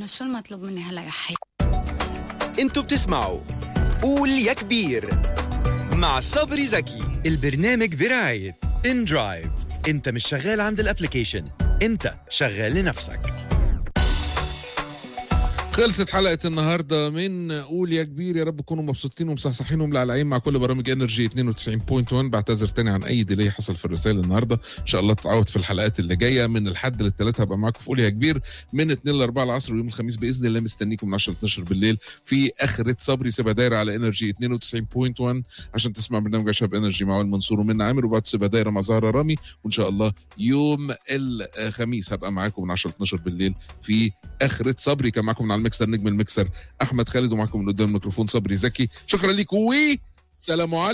شو المطلوب مني هلا يا حي انتوا بتسمعوا قول يا كبير مع صبري زكي البرنامج برعاية ان درايف انت مش شغال عند الابليكيشن انت شغال لنفسك خلصت حلقة النهاردة من قول يا كبير يا رب تكونوا مبسوطين ومصحصحين وملعلعين مع كل برامج انرجي 92.1 بعتذر تاني عن اي ديلي حصل في الرسائل النهاردة ان شاء الله تتعود في الحلقات اللي جاية من الحد للثلاثة هبقى معاكم في قول يا كبير من 2 ل 4 العصر ويوم الخميس باذن الله مستنيكم من 10 ل 12 بالليل في اخرة صبري سيبها دايرة على انرجي 92.1 عشان تسمع برنامج شباب انرجي مع وائل منصور ومنى عامر وبعد سيبها دايرة مع زهرة رامي وان شاء الله يوم الخميس هبقى معاكم من 10 ل 12 بالليل في اخرة صبري كان معاكم من على المكسر نجم المكسر احمد خالد ومعاكم من قدام الميكروفون صبري زكي شكرا ليكم وسلام عليكم